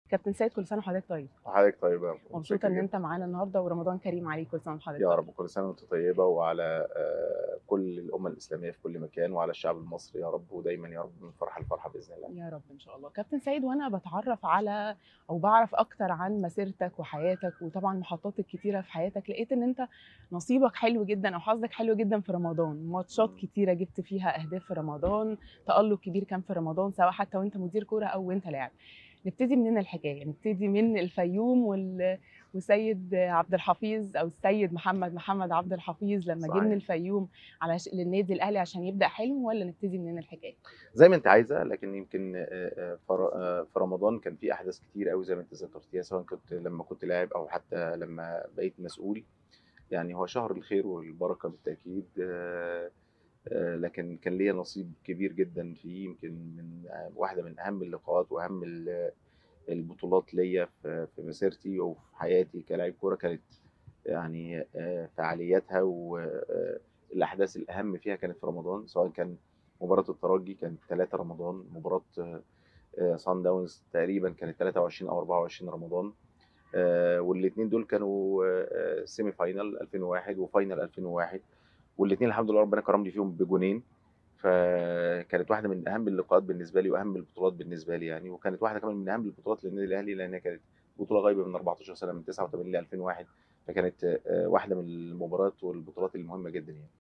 كابتن سيد كل سنه وحضرتك طيب وحضرتك طيبة مبسوطه ان انت معانا النهارده ورمضان كريم عليك كل سنه وحضرتك يا طيب. رب كل سنة وانت طيبة وعلى آه، كل الأمة الإسلامية في كل مكان وعلى الشعب المصري يا رب ودايما يا رب من فرحة لفرحة بإذن الله يا رب ان شاء الله كابتن سيد وانا بتعرف على او بعرف اكتر عن مسيرتك وحياتك وطبعا محطاتك كتيره في حياتك لقيت ان انت نصيبك حلو جدا او حظك حلو جدا في رمضان ماتشات مم. كتيره جبت فيها اهداف في رمضان تالق كبير كان في رمضان سواء حتى وانت مدير كوره او وانت لاعب نبتدي منين الحكايه نبتدي من الفيوم وال... وسيد عبد الحفيظ او السيد محمد محمد عبد الحفيظ لما جه صحيح. من الفيوم على ش... للنادي الاهلي عشان يبدا حلم ولا نبتدي منين الحكايه زي ما انت عايزة لكن يمكن آه، آه، فر- آه، في رمضان كان في أحداث كتير قوي زي ما انت ذكرتيها سواء كنت لما كنت لاعب أو حتى لما بقيت مسؤول يعني هو شهر الخير والبركة بالتأكيد آه، آه، لكن كان ليا نصيب كبير جدا فيه يمكن من آه، واحدة من أهم اللقاءات وأهم ال- البطولات ليا في في مسيرتي وفي حياتي كلاعب كورة كانت يعني آه، فعالياتها والأحداث الأهم فيها كانت في رمضان سواء كان مباراة الترجي كانت 3 رمضان مباراة صن داونز تقريبا كانت 23 أو 24 رمضان والاثنين دول كانوا آه، سيمي فاينال 2001 وفاينال 2001 والاثنين الحمد لله ربنا كرمني فيهم بجونين فكانت واحده من اهم اللقاءات بالنسبه لي واهم البطولات بالنسبه لي يعني وكانت واحده كمان من اهم البطولات للنادي الاهلي لانها كانت بطوله غايبه من 14 سنه من 89 ل 2001 فكانت آه، واحده من المباريات والبطولات المهمه جدا يعني